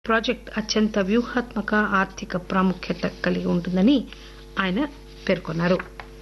Project అత్యంత వ్యూహాత్మక ఆర్థిక ప్రాముఖ్యత కలిగి ఉంటుందని ఆయన పేర్కొన్నారు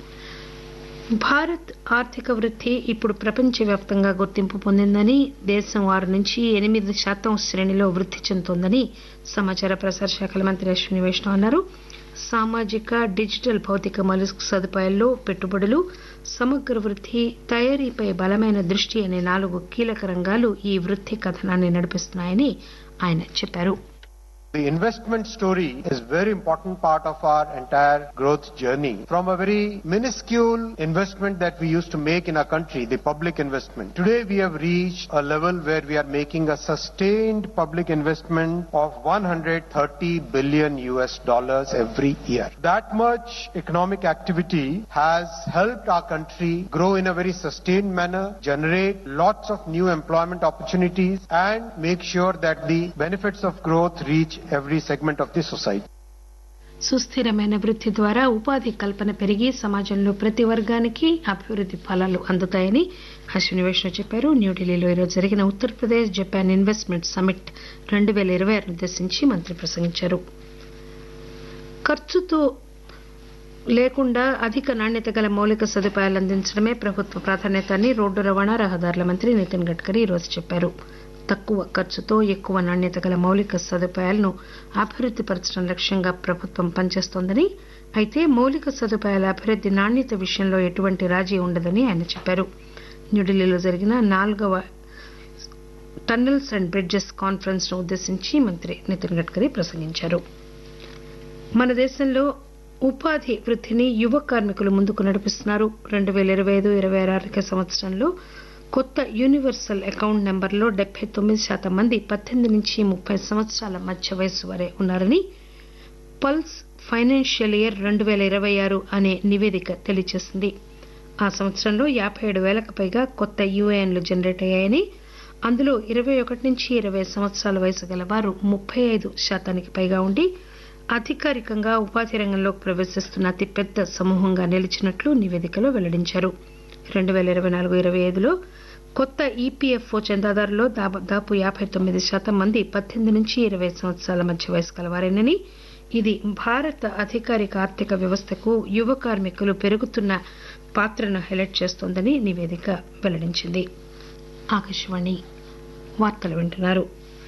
భారత్ ఆర్థిక వృద్ది ఇప్పుడు ప్రపంచవ్యాప్తంగా గుర్తింపు పొందిందని దేశం ఆరు నుంచి ఎనిమిది శాతం శ్రేణిలో వృద్ది చెందుతోందని సమాచార ప్రసార శాఖల మంత్రి అశ్విని వైష్ణవ్ అన్నారు సామాజిక డిజిటల్ భౌతిక మౌలిక సదుపాయాల్లో పెట్టుబడులు సమగ్ర వృద్ది తయారీపై బలమైన దృష్టి అనే నాలుగు కీలక రంగాలు ఈ వృద్ది కథనాన్ని నడిపిస్తున్నాయని ఆయన చెప్పారు The investment story is a very important part of our entire growth journey. From a very minuscule investment that we used to make in our country, the public investment. Today we have reached a level where we are making a sustained public investment of 130 billion US dollars every year. That much economic activity has helped our country grow in a very sustained manner, generate lots of new employment opportunities and make sure that the benefits of growth reach every segment of the society. సుస్థిరమైన వృద్ది ద్వారా ఉపాధి కల్పన పెరిగి సమాజంలో ప్రతి వర్గానికి అభివృద్ది ఫలాలు అందుతాయని అశ్విని వైష్ణవ్ చెప్పారు న్యూఢిల్లీలో ఈరోజు జరిగిన ఉత్తరప్రదేశ్ జపాన్ ఇన్వెస్ట్మెంట్ సమ్మిట్ రెండు పేల ఇరవై ఆరును ఉద్దేశించి మంత్రి ప్రసంగించారు ఖర్చుతో లేకుండా అధిక నాణ్యత గల మౌలిక సదుపాయాలు అందించడమే ప్రభుత్వ ప్రాధాన్యత అని రోడ్డు రవాణా రహదారుల మంత్రి నితిన్ గడ్కరీ ఈరోజు చెప్పారు తక్కువ ఖర్చుతో ఎక్కువ నాణ్యత గల మౌలిక సదుపాయాలను అభివృద్ది పరచడం లక్ష్యంగా ప్రభుత్వం పనిచేస్తోందని అయితే మౌలిక సదుపాయాల అభివృద్ది నాణ్యత విషయంలో ఎటువంటి రాజీ ఉండదని ఆయన చెప్పారు న్యూఢిల్లీలో జరిగిన నాలుగవ టన్నెల్స్ అండ్ బ్రిడ్జెస్ కాన్ఫరెన్స్ ను ఉద్దేశించి మంత్రి నితిన్ గడ్కరీ ప్రసంగించారు మన దేశంలో ఉపాధి వృద్దిని యువ కార్మికులు ముందుకు నడిపిస్తున్నారు రెండు పేల ఇరవై ఐదు ఇరవై ఆరు ఆర్థిక సంవత్సరంలో కొత్త యూనివర్సల్ అకౌంట్ నెంబర్లో డెబ్బై తొమ్మిది శాతం మంది పద్దెనిమిది నుంచి ముప్పై సంవత్సరాల మధ్య వయస్సు వారే ఉన్నారని పల్స్ ఫైనాన్షియల్ ఇయర్ రెండు పేల ఇరవై ఆరు అనే నివేదిక తెలియజేసింది ఆ సంవత్సరంలో యాబై ఏడు పేలకు పైగా కొత్త యూఏఎన్లు జనరేట్ అయ్యాయని అందులో ఇరవై ఒకటి నుంచి ఇరవై సంవత్సరాల వయసు గల వారు ముప్పై ఐదు శాతానికి పైగా ఉండి అధికారికంగా ఉపాధి రంగంలోకి ప్రవేశిస్తున్న అతిపెద్ద సమూహంగా నిలిచినట్లు నివేదికలో వెల్లడించారు రెండు పేల ఇరవై నాలుగు ఇరవై ఐదులో కొత్త ఈపీఎఫ్ఓ చందాదారుల్లో దాదాపు యాబై తొమ్మిది శాతం మంది పద్దెనిమిది నుంచి ఇరవై సంవత్సరాల మధ్య వయసు కలవారేనని ఇది భారత అధికారిక ఆర్థిక వ్యవస్థకు యువ కార్మికులు పెరుగుతున్న పాత్రను హైలైట్ చేస్తోందని నివేదిక వెల్లడించింది ఆకాశవాణి వార్తలు వింటున్నారు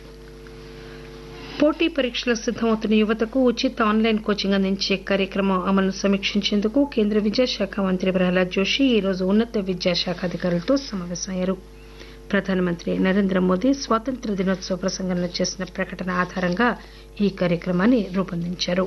పోటీ పరీక్షలకు సిద్దమవుతున్న యువతకు ఉచిత ఆన్లైన్ కోచింగ్ అందించే కార్యక్రమం అమలును సమీక్షించేందుకు కేంద్ర విద్యాశాఖ మంత్రి ప్రహ్లాద్ జోషి ఈరోజు ఉన్నత విద్యాశాఖ అధికారులతో సమావేశమయ్యారు ప్రధానమంత్రి నరేంద్ర మోదీ స్వాతంత్ర్య దినోత్సవ ప్రసంగంలో చేసిన ప్రకటన ఆధారంగా ఈ కార్యక్రమాన్ని రూపొందించారు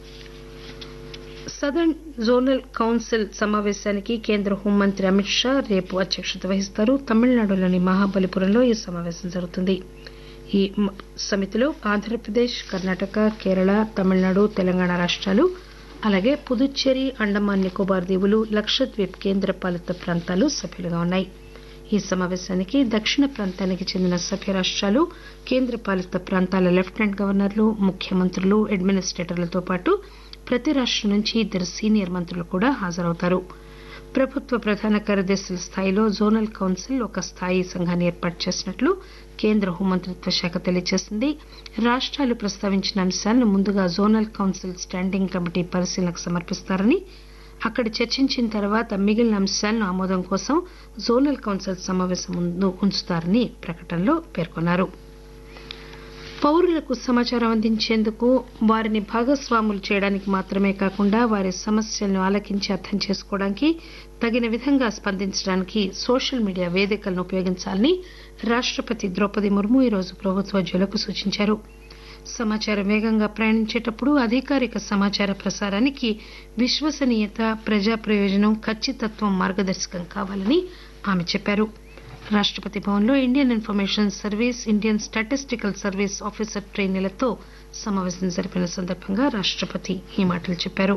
సదర్న్ జోనల్ కౌన్సిల్ సమావేశానికి కేంద్ర హోంమంత్రి అమిత్ షా రేపు అధ్యక్షత వహిస్తారు తమిళనాడులోని మహాబలిపురంలో ఈ సమావేశం జరుగుతుంది ఈ సమితిలో ఆంధ్రప్రదేశ్ కర్ణాటక కేరళ తమిళనాడు తెలంగాణ రాష్టాలు అలాగే పుదుచ్చేరి అండమాన్ నికోబార్ దీవులు లక్షద్వీప్ కేంద్ర పాలిత ప్రాంతాలు సభ్యులుగా ఉన్నాయి ఈ సమావేశానికి దక్షిణ ప్రాంతానికి చెందిన సభ్య రాష్టాలు కేంద్ర పాలిత ప్రాంతాల లెఫ్టినెంట్ గవర్నర్లు ముఖ్యమంత్రులు అడ్మినిస్టేటర్లతో పాటు ప్రతి రాష్టం నుంచి ఇద్దరు సీనియర్ మంత్రులు కూడా హాజరవుతారు ప్రభుత్వ ప్రధాన కార్యదర్శుల స్థాయిలో జోనల్ కౌన్సిల్ ఒక స్థాయి సంఘాన్ని ఏర్పాటు చేసినట్లు కేంద్ర హోంమంత్రిత్వ శాఖ తెలియజేసింది రాష్టాలు ప్రస్తావించిన అంశాలను ముందుగా జోనల్ కౌన్సిల్ స్టాండింగ్ కమిటీ పరిశీలనకు సమర్పిస్తారని అక్కడ చర్చించిన తర్వాత మిగిలిన అంశాలను ఆమోదం కోసం జోనల్ కౌన్సిల్ సమావేశం ముందు ఉంచుతారని ప్రకటనలో పేర్కొన్నారు పౌరులకు సమాచారం అందించేందుకు వారిని భాగస్వాములు చేయడానికి మాత్రమే కాకుండా వారి సమస్యలను ఆలకించి అర్థం చేసుకోవడానికి తగిన విధంగా స్పందించడానికి సోషల్ మీడియా వేదికలను ఉపయోగించాలని రాష్టపతి ద్రౌపది ముర్ము ఈరోజు ప్రభుత్వోద్యోగులకు సూచించారు సమాచారం వేగంగా ప్రయాణించేటప్పుడు అధికారిక సమాచార ప్రసారానికి విశ్వసనీయత ప్రజా ప్రయోజనం ఖచ్చితత్వం మార్గదర్శకం కావాలని ఆమె చెప్పారు రాష్టపతి భవన్లో Indian Information Service Indian Statistical Service officer ట్రైనీలతో సమావేశం జరిపిన సందర్భంగా రాష్టపతి ఈ మాటలు చెప్పారు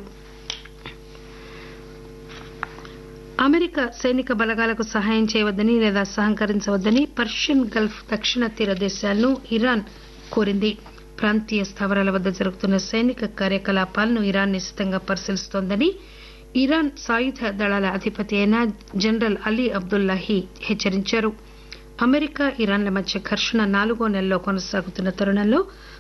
అమెరికా సైనిక బలగాలకు సహాయం చేయవద్దని లేదా సహకరించవద్దని పర్షియన్ గల్ఫ్ దక్షిణ తీర దేశాలను ఇరాన్ కోరింది ప్రాంతీయ స్థావరాల వద్ద జరుగుతున్న సైనిక కార్యకలాపాలను ఇరాన్ నిశితంగా పరిశీలిస్తోందని ఇరాన్ సాయుధ దళాల అధిపతి అయిన జనరల్ అలీ అబ్దుల్లాహి హెచ్చరించారు అమెరికా ఇరాన్ల మధ్య ఘర్షణ నాలుగో నెలలో కొనసాగుతున్న తరుణంలో